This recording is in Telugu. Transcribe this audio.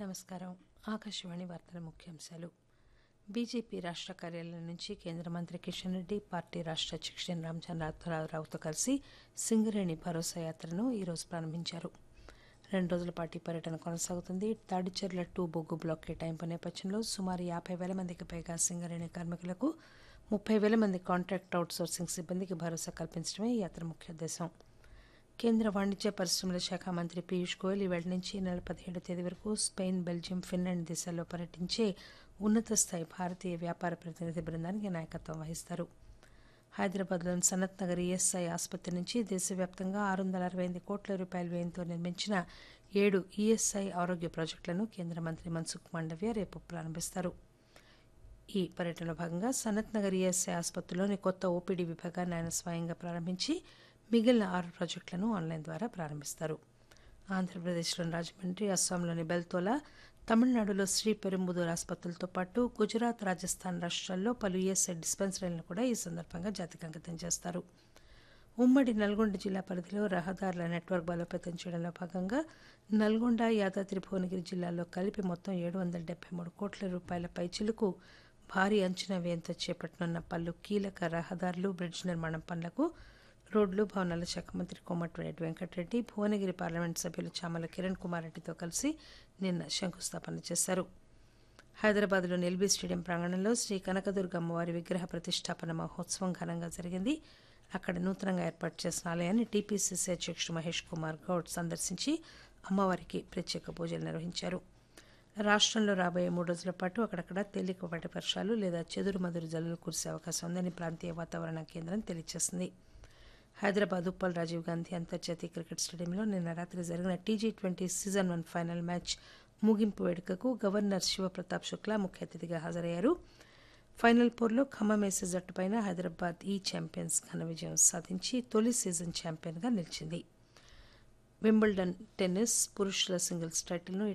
నమస్కారం ఆకాశవాణి వార్తల ముఖ్యాంశాలు బీజేపీ రాష్ట్ర కార్యాలయం నుంచి కేంద్ర మంత్రి కిషన్ రెడ్డి పార్టీ రాష్ట్ర అధ్యక్షుడు రామచంద్రరావుతో కలిసి సింగరేణి భరోసా యాత్రను ఈరోజు ప్రారంభించారు రెండు రోజుల పాటు ఈ పర్యటన కొనసాగుతుంది తాడిచెర్ల టూ బొగ్గు బ్లాక్ కేటాయింపు నేపథ్యంలో సుమారు యాభై వేల మందికి పైగా సింగరేణి కార్మికులకు ముప్పై వేల మంది కాంట్రాక్ట్ అవుట్సోర్సింగ్ సిబ్బందికి భరోసా కల్పించడమే ఈ యాత్ర ముఖ్య ఉద్దేశం కేంద్ర వాణిజ్య పరిశ్రమల శాఖ మంత్రి పీయూష్ గోయల్ ఈవేళ నుంచి ఈ నెల పదిహేడు తేదీ వరకు స్పెయిన్ బెల్జియం ఫిన్లాండ్ దేశాల్లో పర్యటించే ఉన్నత స్థాయి భారతీయ వ్యాపార ప్రతినిధి బృందానికి నాయకత్వం వహిస్తారు హైదరాబాద్లోని సనత్ నగర్ ఈఎస్ఐ ఆసుపత్రి నుంచి దేశవ్యాప్తంగా ఆరు వందల అరవై ఎనిమిది కోట్ల రూపాయల వ్యయంతో నిర్మించిన ఏడు ఈఎస్ఐ ఆరోగ్య ప్రాజెక్టులను కేంద్ర మంత్రి మన్సుఖ్ మాండవ్య రేపు ప్రారంభిస్తారు ఈ పర్యటనలో భాగంగా సనత్ నగర్ ఈఎస్ఐ ఆసుపత్రిలోని కొత్త ఓపీడీ విభాగాన్ని ఆయన స్వయంగా ప్రారంభించి మిగిలిన ఆరు ప్రాజెక్టులను ఆన్లైన్ ద్వారా ప్రారంభిస్తారు ఆంధ్రప్రదేశ్లోని రాజమండ్రి అస్సాంలోని బెల్తోలా తమిళనాడులో శ్రీ పెరుంబుదూర్ ఆసుపత్రులతో పాటు గుజరాత్ రాజస్థాన్ రాష్ట్రాల్లో పలు ఈఎస్ఐ డిస్పెన్సరీలను కూడా ఈ సందర్భంగా జాతికి అంకితం చేస్తారు ఉమ్మడి నల్గొండ జిల్లా పరిధిలో రహదారుల నెట్వర్క్ బలోపేతం చేయడంలో భాగంగా నల్గొండ యాదాద్రి భువనగిరి జిల్లాల్లో కలిపి మొత్తం ఏడు వందల డెబ్బై మూడు కోట్ల రూపాయల పైచిలకు భారీ అంచనా వ్యయంతో చేపట్టనున్న పలు కీలక రహదారులు బ్రిడ్జ్ నిర్మాణం పనులకు రోడ్లు భవనాల శాఖ మంత్రి కోమటిరెడ్డి వెంకటరెడ్డి భువనగిరి పార్లమెంట్ సభ్యులు చామల కిరణ్ కుమార్ రెడ్డితో కలిసి నిన్న శంకుస్థాపన చేశారు హైదరాబాద్లోని ఎల్బీ స్టేడియం ప్రాంగణంలో శ్రీ కనకదుర్గ అమ్మవారి విగ్రహ ప్రతిష్టాపన మహోత్సవం ఘనంగా జరిగింది అక్కడ నూతనంగా ఏర్పాటు చేసిన ఆలయాన్ని టీపీసీసీ అధ్యక్షుడు మహేష్ కుమార్ గౌడ్ సందర్శించి అమ్మవారికి ప్రత్యేక పూజలు నిర్వహించారు రాష్ట్రంలో రాబోయే మూడు రోజుల పాటు అక్కడక్కడ తేలికపాటి వర్షాలు లేదా చెదురుమదురు జల్లులు కురిసే అవకాశం ఉందని ప్రాంతీయ వాతావరణ కేంద్రం తెలియజేసింది హైదరాబాద్ ఉప్పల్ రాజీవ్ గాంధీ అంతర్జాతీయ క్రికెట్ స్టేడియంలో నిన్న రాత్రి జరిగిన TG twenty season one final match ముగింపు వేడుకకు గవర్నర్ శివప్రతాప్ శుక్లా ముఖ్య అతిథిగా హాజరయ్యారు ఫైనల్ పోర్లో ఖమ్మమేసే జట్టుపైన హైదరాబాద్ ఈ ఛాంపియన్స్ ఘన విజయం సాధించి తొలి సీజన్ ఛాంపియన్గా నిలిచింది వింబుల్డన్ టెన్నిస్ పురుషుల సింగిల్స్ టైటిల్ను